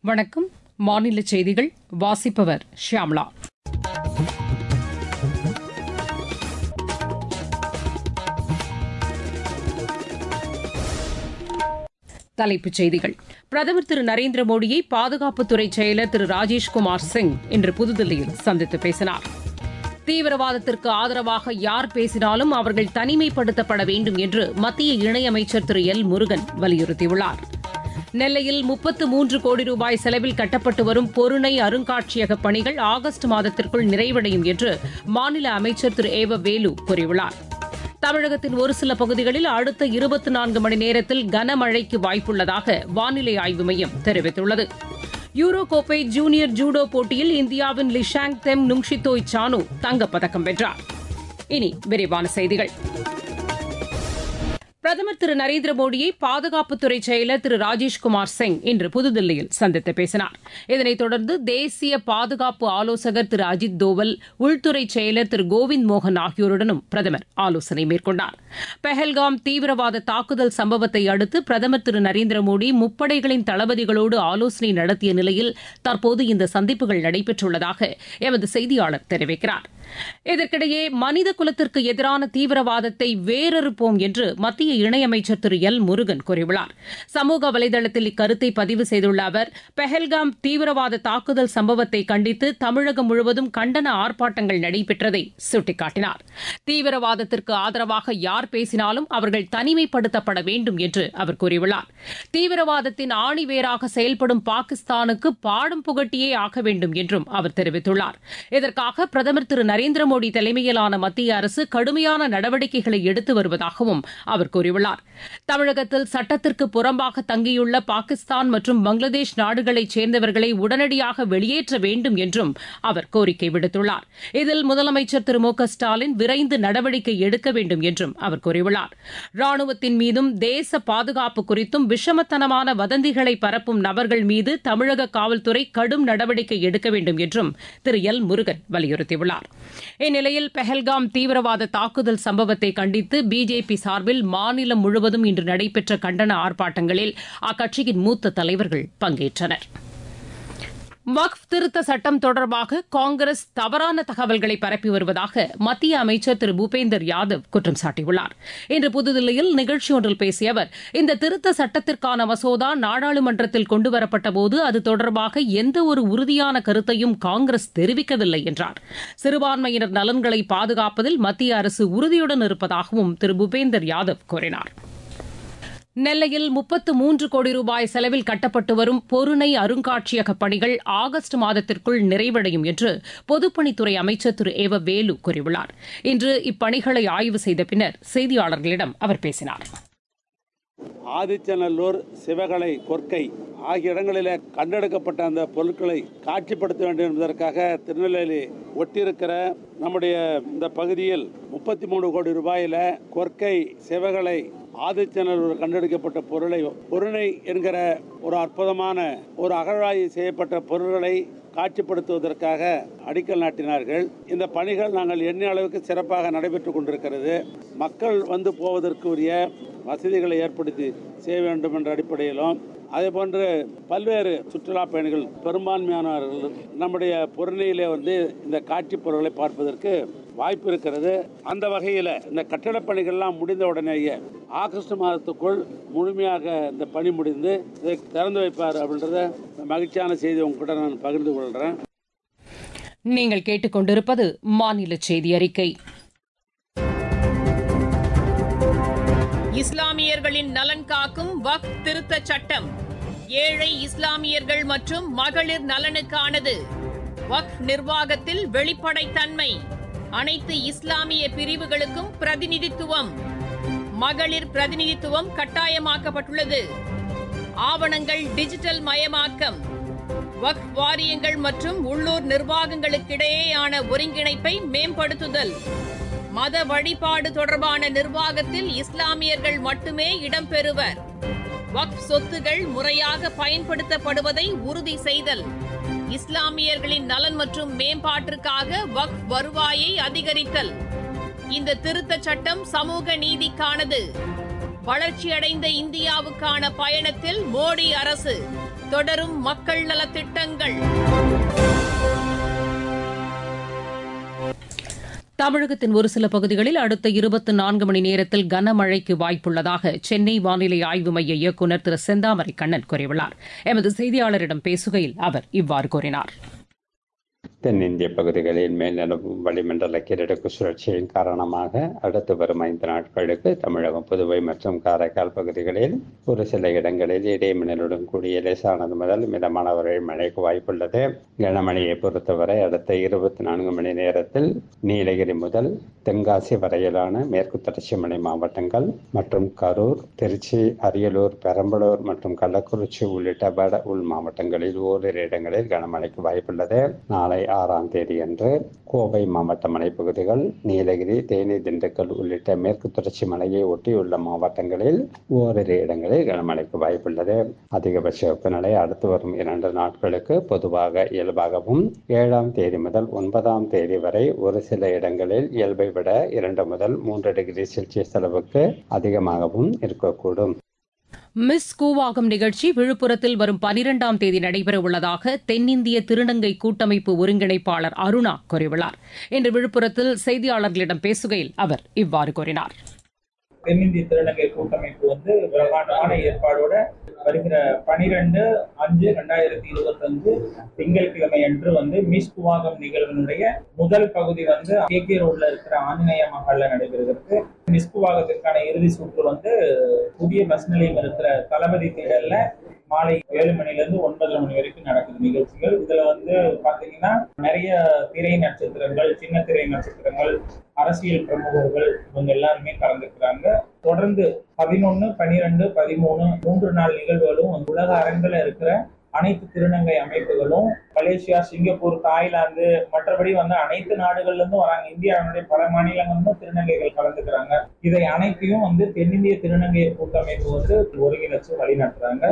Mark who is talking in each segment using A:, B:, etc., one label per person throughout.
A: வணக்கம் மாநில செய்திகள் வாசிப்பவர் ஷியாம்லா தலைப்புச் செய்திகள் பிரதமர் திரு நரேந்திர மோடியை பாதுகாப்புத்துறை செயலர் திரு ராஜேஷ்குமார் சிங் இன்று புதுதில்லியில் சந்தித்து பேசினார் தீவிரவாதத்திற்கு ஆதரவாக யார் பேசினாலும் அவர்கள் தனிமைப்படுத்தப்பட வேண்டும் என்று மத்திய இணையமைச்சர் திரு எல் முருகன் வலியுறுத்தியுள்ளார் நெல்லையில் முப்பத்து மூன்று கோடி ரூபாய் செலவில் கட்டப்பட்டு வரும் பொருணை அருங்காட்சியக பணிகள் ஆகஸ்ட் மாதத்திற்குள் நிறைவடையும் என்று மாநில அமைச்சர் திரு ஏவ வேலு கூறியுள்ளார் தமிழகத்தின் ஒரு சில பகுதிகளில் அடுத்த இருபத்தி நான்கு மணி நேரத்தில் கனமழைக்கு வாய்ப்புள்ளதாக வானிலை ஆய்வு மையம் தெரிவித்துள்ளது யூரோ கோப்பை ஜூனியர் ஜூடோ போட்டியில் இந்தியாவின் லிஷாங் தெம் நுங்ஷித்தோய் சானு தங்கப்பதக்கம் வென்றார் இனி விரிவான செய்திகள் பிரதமர் திரு நரேந்திர மோடியை பாதுகாப்புத்துறை செயலர் திரு ராஜேஷ்குமார் சிங் இன்று புதுதில்லியில் சந்தித்து பேசினார் இதனைத் தொடர்ந்து தேசிய பாதுகாப்பு ஆலோசகர் திரு அஜித் தோவல் உள்துறை செயலர் திரு கோவிந்த் மோகன் ஆகியோருடனும் பிரதமர் ஆலோசனை மேற்கொண்டார் பெஹல்காம் தீவிரவாத தாக்குதல் சம்பவத்தை அடுத்து பிரதமர் திரு நரேந்திர மோடி முப்படைகளின் தளபதிகளோடு ஆலோசனை நடத்திய நிலையில் தற்போது இந்த சந்திப்புகள் நடைபெற்றுள்ளதாக எமது செய்தியாளர் தெரிவிக்கிறார் இதற்கிடையே மனித குலத்திற்கு எதிரான தீவிரவாதத்தை வேரறுப்போம் என்று மத்திய இணையமைச்சர் திரு எல் முருகன் கூறியுள்ளார் சமூக வலைதளத்தில் இக்கருத்தை பதிவு செய்துள்ள அவர் பெஹல்காம் தீவிரவாத தாக்குதல் சம்பவத்தை கண்டித்து தமிழகம் முழுவதும் கண்டன ஆர்ப்பாட்டங்கள் நடைபெற்றதை சுட்டிக்காட்டினார் தீவிரவாதத்திற்கு ஆதரவாக யார் பேசினாலும் அவர்கள் தனிமைப்படுத்தப்பட வேண்டும் என்று அவர் கூறியுள்ளார் தீவிரவாதத்தின் ஆணிவேராக செயல்படும் பாகிஸ்தானுக்கு பாடம் புகட்டியே ஆக வேண்டும் என்றும் அவர் தெரிவித்துள்ளார் இதற்காக பிரதமர் திரு நரேந்திர மோடி தலைமையிலான மத்திய அரசு கடுமையான நடவடிக்கைகளை எடுத்து வருவதாகவும் அவர் கூறியுள்ளார் தமிழகத்தில் சட்டத்திற்கு புறம்பாக தங்கியுள்ள பாகிஸ்தான் மற்றும் பங்களாதேஷ் நாடுகளைச் சேர்ந்தவர்களை உடனடியாக வெளியேற்ற வேண்டும் என்றும் அவர் கோரிக்கை விடுத்துள்ளார் இதில் முதலமைச்சர் திரு மு க ஸ்டாலின் விரைந்து நடவடிக்கை எடுக்க வேண்டும் என்றும் அவர் கூறியுள்ளார் ராணுவத்தின் மீதும் தேச பாதுகாப்பு குறித்தும் விஷமத்தனமான வதந்திகளை பரப்பும் நபர்கள் மீது தமிழக காவல்துறை கடும் நடவடிக்கை எடுக்க வேண்டும் என்றும் திரு எல் முருகன் வலியுறுத்தியுள்ளார் இந்நிலையில் பெஹல்காம் தீவிரவாத தாக்குதல் சம்பவத்தை கண்டித்து பிஜேபி சார்பில் மாநிலம் முழுவதும் இன்று நடைபெற்ற கண்டன ஆர்ப்பாட்டங்களில் அக்கட்சியின் மூத்த தலைவர்கள் பங்கேற்றனர் வக்ஃப் திருத்த சட்டம் தொடர்பாக காங்கிரஸ் தவறான தகவல்களை பரப்பி வருவதாக மத்திய அமைச்சர் திரு பூபேந்தர் யாதவ் குற்றம் சாட்டியுள்ளார் இன்று புதுதில்லியில் நிகழ்ச்சி ஒன்றில் பேசிய அவர் இந்த திருத்த சட்டத்திற்கான மசோதா நாடாளுமன்றத்தில் கொண்டுவரப்பட்டபோது அது தொடர்பாக எந்த ஒரு உறுதியான கருத்தையும் காங்கிரஸ் தெரிவிக்கவில்லை என்றார் சிறுபான்மையினர் நலன்களை பாதுகாப்பதில் மத்திய அரசு உறுதியுடன் இருப்பதாகவும் திரு பூபேந்தர் யாதவ் கூறினார் நெல்லையில் முப்பத்து மூன்று கோடி ரூபாய் செலவில் கட்டப்பட்டு வரும் பொருணை அருங்காட்சியக பணிகள் ஆகஸ்ட் மாதத்திற்குள் நிறைவடையும் என்று பொதுப்பணித்துறை அமைச்சர் திரு ஏவ வேலு கூறியுள்ளார் இன்று இப்பணிகளை ஆய்வு செய்த பின்னர் செய்தியாளர்களிடம் அவர் பேசினார்
B: ஆதிச்சநல்லூர் சிவகலை கொற்கை ஆகிய இடங்களில் கண்டெடுக்கப்பட்ட அந்த பொருட்களை காட்சிப்படுத்த வேண்டும் என்பதற்காக திருநெல்வேலி ஒட்டியிருக்கிற நம்முடைய இந்த பகுதியில் முப்பத்தி மூணு கோடி ரூபாயில கொற்கை சிவகலை ஆதிச்சநல்லூர் கண்டெடுக்கப்பட்ட பொருளை பொருணை என்கிற ஒரு அற்புதமான ஒரு அகழாய்வு செய்யப்பட்ட பொருள்களை காட்சிப்படுத்துவதற்காக அடிக்கல் நாட்டினார்கள் இந்த பணிகள் நாங்கள் எண்ணிய அளவுக்கு சிறப்பாக நடைபெற்றுக் கொண்டிருக்கிறது மக்கள் வந்து போவதற்குரிய வசதிகளை ஏற்படுத்தி செய்ய வேண்டும் என்ற அடிப்படையிலும் அதே போன்று பல்வேறு சுற்றுலா பயணிகள் பெரும்பான்மையானவர்கள் நம்முடைய பொருணையிலே வந்து இந்த காட்சி பொருட்களை பார்ப்பதற்கு வாய்ப்பு இருக்கிறது அந்த வகையில் இந்த கட்டடப் பணிகள்லாம் முடிந்த உடனேயே ஆகஸ்ட் மாதத்துக்குள் முழுமையாக இந்த பணி முடிந்து இதை திறந்து வைப்பார் அப்படின்றத மகிழ்ச்சியான செய்தி உங்ககிட்ட நான் பகிர்ந்து கொள்கிறேன்
A: நீங்கள் கேட்டுக்கொண்டிருப்பது மாநில செய்தி அறிக்கை
C: இஸ்லாமியர்களின் நலன் காக்கும் வக் திருத்த சட்டம் ஏழை இஸ்லாமியர்கள் மற்றும் மகளிர் நலனுக்கானது வக் நிர்வாகத்தில் வெளிப்படைத்தன்மை அனைத்து இஸ்லாமிய பிரிவுகளுக்கும் பிரதிநிதித்துவம் மகளிர் பிரதிநிதித்துவம் கட்டாயமாக்கப்பட்டுள்ளது ஆவணங்கள் டிஜிட்டல் மயமாக்கம் வக் வாரியங்கள் மற்றும் உள்ளூர் நிர்வாகங்களுக்கிடையேயான ஒருங்கிணைப்பை மேம்படுத்துதல் மத வழிபாடு தொடர்பான நிர்வாகத்தில் இஸ்லாமியர்கள் மட்டுமே இடம்பெறுவர் வக்ஃப் சொத்துகள் முறையாக பயன்படுத்தப்படுவதை உறுதி செய்தல் இஸ்லாமியர்களின் நலன் மற்றும் மேம்பாட்டிற்காக வக்ஃப் வருவாயை அதிகரித்தல் இந்த திருத்தச் சட்டம் சமூக நீதிக்கானது வளர்ச்சியடைந்த இந்தியாவுக்கான பயணத்தில் மோடி அரசு தொடரும் மக்கள் நலத்திட்டங்கள்
A: தமிழகத்தின் ஒரு சில பகுதிகளில் அடுத்த இருபத்தி நான்கு மணி நேரத்தில் கனமழைக்கு வாய்ப்புள்ளதாக சென்னை வானிலை ஆய்வு மைய இயக்குநர் திரு செந்தாமரை கண்ணன் கூறியுள்ளார் எமது செய்தியாளரிடம் பேசுகையில் அவர் இவ்வாறு கூறினார்
D: தென்னிந்திய பகுதிகளில் மேல்நிலவும் வளிமண்டல கிழக்கு சுழற்சியின் காரணமாக அடுத்து வரும் ஐந்து நாட்களுக்கு தமிழகம் புதுவை மற்றும் காரைக்கால் பகுதிகளில் ஒரு சில இடங்களில் இடைமின்னலுடன் கூடிய லேசானது முதல் மிதமான வரை மழைக்கு வாய்ப்புள்ளது கனமழையை பொறுத்தவரை அடுத்த இருபத்தி நான்கு மணி நேரத்தில் நீலகிரி முதல் தென்காசி வரையிலான மேற்கு தொடர்ச்சி மலை மாவட்டங்கள் மற்றும் கரூர் திருச்சி அரியலூர் பெரம்பலூர் மற்றும் கள்ளக்குறிச்சி உள்ளிட்ட வட உள் மாவட்டங்களில் ஓரிரு இடங்களில் கனமழைக்கு வாய்ப்புள்ளது நாளை ஆறாம் தேதி அன்று கோவை மாவட்ட மலைப்பகுதிகள் நீலகிரி தேனி திண்டுக்கல் உள்ளிட்ட மேற்கு தொடர்ச்சி மலையை ஒட்டியுள்ள மாவட்டங்களில் ஓரிரு இடங்களில் கனமழைக்கு வாய்ப்புள்ளது அதிகபட்ச வெப்பநிலை அடுத்து வரும் இரண்டு நாட்களுக்கு பொதுவாக இயல்பாகவும் ஏழாம் தேதி முதல் ஒன்பதாம் தேதி வரை ஒரு சில இடங்களில் இயல்பை விட இரண்டு முதல் மூன்று டிகிரி செல்சியஸ் அளவுக்கு அதிகமாகவும் இருக்கக்கூடும்
A: மிஸ் கூவாகம் நிகழ்ச்சி விழுப்புரத்தில் வரும் பனிரெண்டாம் தேதி நடைபெறவுள்ளதாக தென்னிந்திய திருநங்கை கூட்டமைப்பு ஒருங்கிணைப்பாளர் அருணா கூறியுள்ளார் இன்று விழுப்புரத்தில் செய்தியாளர்களிடம் பேசுகையில் அவர் இவ்வாறு கூறினார்
E: தென்னிந்திய திருநங்கை கூட்டமைப்பு வந்து பிரம்மாண்டமான ஏற்பாடோட வருகிற பனிரெண்டு அஞ்சு ரெண்டாயிரத்தி இருபத்தஞ்சு திங்கட்கிழமை அன்று வந்து மிஸ் குவாகம் நிகழ்வினுடைய முதல் பகுதி வந்து கே கே ரோட்ல இருக்கிற ஆஞ்சநேய மஹால்ல நடைபெறுகிறது மிஸ் குவாகத்திற்கான இறுதி சுற்று வந்து புதிய பஸ் நிலையம் இருக்கிற தளபதி தேடல்ல மாலை ஏழு மணில இருந்து ஒன்பதரை மணி வரைக்கும் நடக்குது நிகழ்ச்சிகள் இதுல வந்து பாத்தீங்கன்னா நிறைய திரை நட்சத்திரங்கள் சின்ன திரை நட்சத்திரங்கள் அரசியல் பிரமுகர்கள் இவங்க எல்லாருமே கலந்துக்கிறாங்க தொடர்ந்து பதினொன்னு பனிரெண்டு பதிமூணு மூன்று நாள் நிகழ்வுகளும் உலக அரங்கில் இருக்கிற அனைத்து திருநங்கை அமைப்புகளும் மலேசியா சிங்கப்பூர் தாய்லாந்து மற்றபடி வந்து அனைத்து நாடுகள்ல இருந்தும் வராங்க இந்தியாவினுடைய பல மாநிலங்களிலும் திருநங்கைகள் கலந்துக்கிறாங்க இதை அனைத்தையும் வந்து தென்னிந்திய திருநங்கை கூட்டமைப்பு வந்து ஒருங்கிணைச்சு வழிநடத்துறாங்க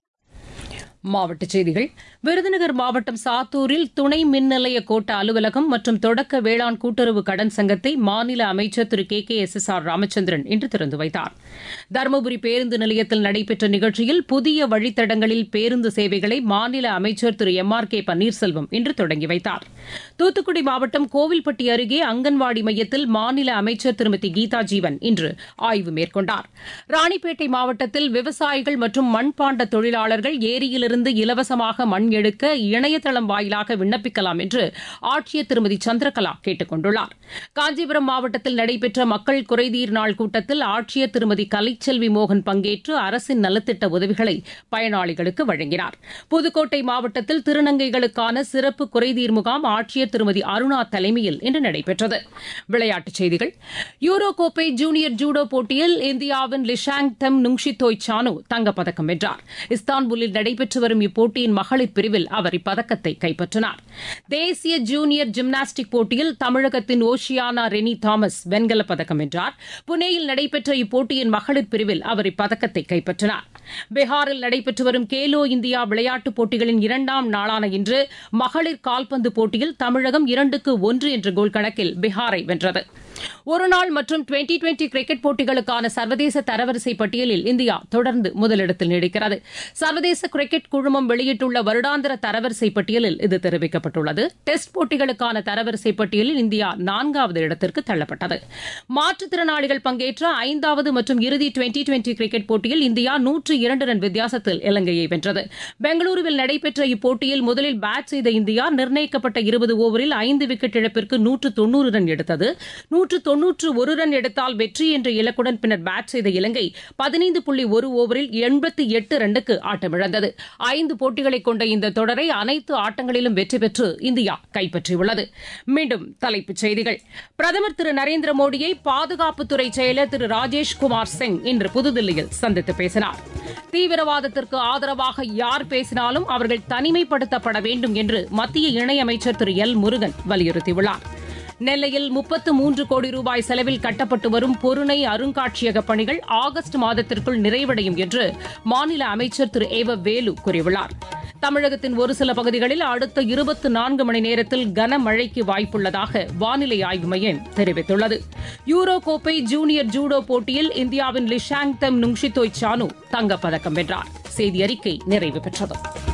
A: மாவட்டச் செய்திகள் விருதுநகர் மாவட்டம் சாத்தூரில் துணை மின் நிலைய கோட்ட அலுவலகம் மற்றும் தொடக்க வேளாண் கூட்டுறவு கடன் சங்கத்தை மாநில அமைச்சர் திரு K K S S R Ramachandran இன்று திறந்து வைத்தார் தருமபுரி பேருந்து நிலையத்தில் நடைபெற்ற நிகழ்ச்சியில் புதிய வழித்தடங்களில் பேருந்து சேவைகளை மாநில அமைச்சர் திரு எம் ஆர் கே பன்னீர்செல்வம் இன்று தொடங்கி வைத்தார் தூத்துக்குடி மாவட்டம் கோவில்பட்டி அருகே அங்கன்வாடி மையத்தில் மாநில அமைச்சர் திருமதி கீதா ஜீவன் இன்று ஆய்வு மேற்கொண்டார் ராணிப்பேட்டை மாவட்டத்தில் விவசாயிகள் மற்றும் மண்பாண்ட தொழிலாளர்கள் ஏரியிலிருந்து இருந்து இலவசமாக மண் எடுக்க இணையதளம் வாயிலாக விண்ணப்பிக்கலாம் என்று ஆட்சியர் திருமதி சந்திரகலா கேட்டுக் கொண்டுள்ளார் காஞ்சிபுரம் மாவட்டத்தில் நடைபெற்ற மக்கள் குறைதீர் நாள் கூட்டத்தில் ஆட்சியர் திருமதி கலைச்செல்வி மோகன் பங்கேற்று அரசின் நலத்திட்ட உதவிகளை பயனாளிகளுக்கு வழங்கினார் புதுக்கோட்டை மாவட்டத்தில் திருநங்கைகளுக்கான சிறப்பு குறைதீர் முகாம் ஆட்சியர் திருமதி அருணா தலைமையில் இன்று நடைபெற்றது விளையாட்டுச் செய்திகள் யூரோ கோப்பை ஜூனியர் ஜூடோ போட்டியில் இந்தியாவின் லிஷாங் தெம் நுங்ஷிதோய் சானு தங்கப்பதக்கம் வென்றார் இஸ்தான்புல்லில் நடைபெற்று வரும் இப்போட்டியின் மகளிர் பிரிவில் அவர் இப்பதக்கத்தை கைப்பற்றினார் தேசிய ஜூனியர் ஜிம்னாஸ்டிக் போட்டியில் தமிழகத்தின் ஓஷியானா ரெனி தாமஸ் வெண்கலப் பதக்கம் வென்றார் புனேயில் நடைபெற்ற இப்போட்டியின் மகளிர் பிரிவில் அவர் இப்பதக்கத்தை கைப்பற்றினார் பீகாரில் நடைபெற்று வரும் கேலோ இந்தியா விளையாட்டுப் போட்டிகளின் இரண்டாம் நாளான இன்று மகளிர் கால்பந்து போட்டியில் தமிழகம் இரண்டுக்கு ஒன்று என்ற கோல் கணக்கில் பீகாரை வென்றது ஒருநாள் மற்றும் டுவெண்டி டுவெண்டி கிரிக்கெட் போட்டிகளுக்கான சர்வதேச தரவரிசை பட்டியலில் இந்தியா தொடர்ந்து முதலிடத்தில் நீடிக்கிறது சர்வதேச கிரிக்கெட் குழுமம் வெளியிட்டுள்ள வருடாந்திர தரவரிசை பட்டியலில் இது தெரிவிக்கப்பட்டுள்ளது டெஸ்ட் போட்டிகளுக்கான தரவரிசை பட்டியலில் இந்தியா நான்காவது இடத்திற்கு தள்ளப்பட்டது மாற்றுத்திறனாளிகள் பங்கேற்ற ஐந்தாவது மற்றும் இறுதி டுவெண்டி டுவெண்டி கிரிக்கெட் போட்டியில் இந்தியா நூற்று இரண்டு ரன் வித்தியாசத்தில் இலங்கையை வென்றது பெங்களூருவில் நடைபெற்ற இப்போட்டியில் முதலில் பேட் செய்த இந்தியா நிர்ணயிக்கப்பட்ட இருபது ஓவரில் ஐந்து விக்கெட் இழப்பிற்கு நூற்று தொன்னூறு ரன் எடுத்தது நூற்று தொன்னூற்று ஒரு ரன் எடுத்தால் வெற்றி என்ற இலக்குடன் பின்னர் பேட் செய்த இலங்கை பதினைந்து புள்ளி ஒரு ஓவரில் எண்பத்தி எட்டு ரன்னுக்கு ஆட்டமிழந்தது ஐந்து போட்டிகளை கொண்ட இந்த தொடரை அனைத்து ஆட்டங்களிலும் வெற்றி பெற்று இந்தியா கைப்பற்றியுள்ளது மீண்டும் தலைப்புச் செய்திகள் பிரதமர் திரு நரேந்திர மோடியை பாதுகாப்புத்துறை செயலர் திரு ராஜேஷ் குமார் சிங் இன்று புதுதில்லியில் சந்தித்து பேசினார் தீவிரவாதத்திற்கு ஆதரவாக யார் பேசினாலும் அவர்கள் தனிமைப்படுத்தப்பட வேண்டும் என்று மத்திய இணையமைச்சர் திரு எல் முருகன் வலியுறுத்தியுள்ளார் நெல்லையில் முப்பத்து மூன்று கோடி ரூபாய் செலவில் கட்டப்பட்டு வரும் பொருணை அருங்காட்சியக பணிகள் ஆகஸ்ட் மாதத்திற்குள் நிறைவடையும் என்று மாநில அமைச்சர் திரு ஏவ வேலு கூறியுள்ளார் தமிழகத்தின் ஒரு சில பகுதிகளில் அடுத்த இருபத்தி நான்கு மணி நேரத்தில் கனமழைக்கு வாய்ப்புள்ளதாக வானிலை ஆய்வு மையம் தெரிவித்துள்ளது யூரோ கோப்பை ஜூனியர் ஜூடோ போட்டியில் இந்தியாவின் லிஷாங் தெம் நுங்ஷிதோய் சானு தங்கப்பதக்கம் வென்றார் செய்தி அறிக்கை நிறைவு பெற்றது